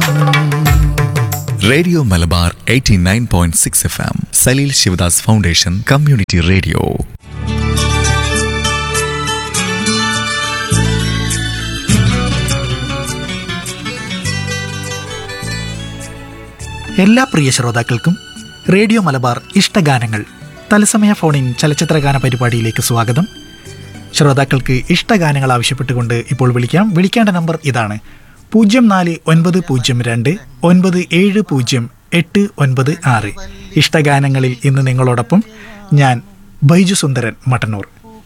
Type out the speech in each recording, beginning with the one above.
Radio Malabar 89.6 point six F M Saleel Sivadas foundation community radio എല്ലാ പ്രിയ ശ്രോതാക്കൾക്കും റേഡിയോ മലബാർ ഇഷ്ടഗാനങ്ങൾ തത്സമയ ഫോണിൻ ചലച്ചിത്രഗാന പരിപാടിയിലേക്ക് സ്വാഗതം ശ്രോതാക്കൾക്ക് ഇഷ്ടഗാനങ്ങൾ ആവശ്യപ്പെട്ടുകൊണ്ട് ഇപ്പോൾ വിളിക്കാം വിളിക്കേണ്ട നമ്പർ ഇതാണ് പൂജ്യം നാല് ഒൻപത് പൂജ്യം രണ്ട് ഒൻപത് ഏഴ് പൂജ്യം എട്ട് ഒൻപത് ആറ് ഇഷ്ടഗാനങ്ങളിൽ ഇന്ന് നിങ്ങളോടൊപ്പം ഞാൻ ബൈജു സുന്ദരൻ മട്ടന്നൂർ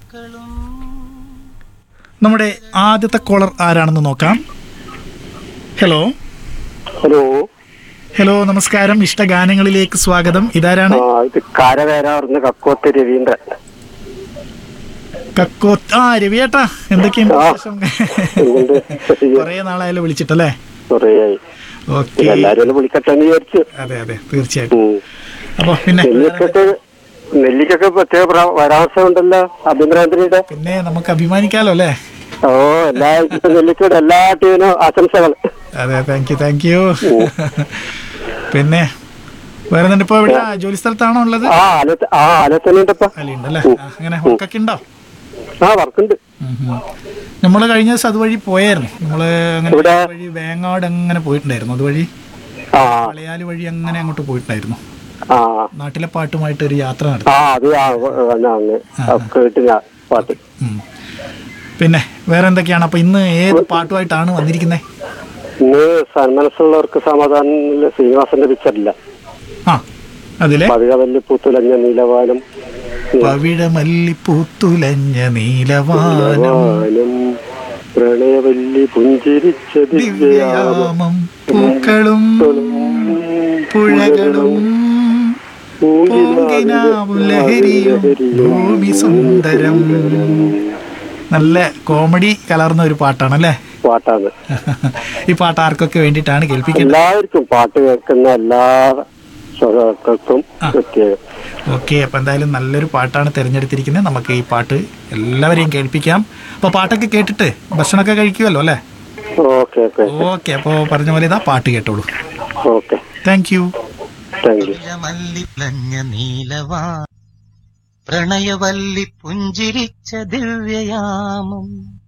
നമ്മുടെ ആദ്യത്തെ കോളർ ആരാണെന്ന് നോക്കാം ഹലോ ഹലോ ഹലോ നമസ്കാരം ഇഷ്ടഗാനങ്ങളിലേക്ക് സ്വാഗതം ഇതാരാണ് ആ ഇത് കാരവേരാർന്ന് കക്കോത്ത് രവീന്ദ്രൻ കക്കോ ആ രവിയേട്ടാ എന്തൊക്കെയുണ്ട് ആ. വിശേഷം എന്തുണ്ട്? കുറേ നാളായാലും വിളിച്ചിട്ടല്ലേ കുറേയായി ഓക്കെ എല്ലാരും ഒന്ന് വിളിക്കട്ടെ എന്ന് വിചാരിച്ചു അതെ അതെ തീർച്ചയായിട്ടും ഉം. അപ്പൊ പിന്നെ നെല്ലിക്കൊക്കെ നെല്ലിക്കൊക്കെ പ്രത്യേക പ്ര- പരാമർശം ഉണ്ടല്ലോ അഭിനന്ദനയുടെ പിന്നെ നമുക്ക് അഭിമാനിക്കാലോ അല്ലേ ഓ എല്ലാ ഇപ്പൊ നെല്ലിക്കയുടെ എല്ലാ ടീമിനും ആശംസകൾ അതെ താങ്ക് യു താങ്ക് യു പിന്നെ വേറെ എന്നിട്ട് ഇപ്പൊ ഇവിടെ ജോലി സ്ഥലത്താണോ ഉള്ളത് ആ ആലത്ത് ആ ആലത്തനുണ്ടപ്പ അല്ലുണ്ടല്ലേ ആ, അങ്ങനെ വർക്കൊക്കെ ഉണ്ടോ ആ വർക്കുണ്ട് നമ്മൾ കഴിഞ്ഞ ദിവസം അതുവഴി പോയായിരുന്നു നമ്മള് അങ്ങനെ ഇവിടെ? വഴി വേങ്ങാട് അങ്ങനെ പോയിട്ടുണ്ടായിരുന്നു അതുവഴി ആ മലയാളി വഴി അങ്ങനെ അങ്ങോട്ട് പോയിട്ടുണ്ടായിരുന്നു ആ നാട്ടിലെ പാട്ടുമായിട്ട് ഒരു യാത്ര നടത്തി ആ അത് ആ വ- അങ്ങ് കേട്ട് ഞാൻ പാട്ട് ഉം. പിന്നെ വേറെ എന്തൊക്കെയാണ് അപ്പൊ ഇന്ന് ഏത് പാട്ടുമായിട്ടാണ് വന്നിരിക്കുന്നത് ഇന്ന് സന്മനസ്സുള്ളവർക്ക് സമാധാനം ശ്രീനിവാസന്റെ പിക്ചറില്ല ആ അതിലെ പവിഴവല്ലി പൂത്തുലഞ്ഞ നീലവാനം പവിഴമല്ലിപ്പൂത്തുലഞ്ഞ നീലവാനം വാനം പ്രണയവല്ലി പുഞ്ചിരിച്ച ദിവ്യയാമം ദിവ്യയാമം പൂക്കളും പുഴകളും പൂങ്കിനാവും ലഹരിയും ഭൂമി സുന്ദരം നല്ല കോമഡി കലർന്ന ഒരു പാട്ടാണല്ലേ പാട്ടാണ് ഈ പാട്ട് ആർക്കൊക്കെ വേണ്ടിയിട്ടാണ് കേൾപ്പിക്കുന്നത് എല്ലാവർക്കും പാട്ട് കേൾക്കുന്ന എല്ലാ ശ്രോതാക്കൾക്കും പ്രത്യേകം ഓക്കെ അപ്പൊ എന്തായാലും നല്ലൊരു പാട്ടാണ് തിരഞ്ഞെടുത്തിരിക്കുന്നത് നമുക്ക് ഈ പാട്ട് എല്ലാവരെയും കേൾപ്പിക്കാം അപ്പൊ പാട്ടൊക്കെ കേട്ടിട്ട് ഭക്ഷണമൊക്കെ കഴിക്കുമല്ലോ അല്ലേ ഓക്കെ ഓക്കെ ഓക്കെ അപ്പോൾ പറഞ്ഞ പോലെ ഇതാ പാട്ട് കേട്ടോളൂ okay thank you thank you മല്ലിപ്ലഞ്ഞ നീലവാ പ്രണയവല്ലി പുഞ്ചിരിച്ച ദിവ്യയാമം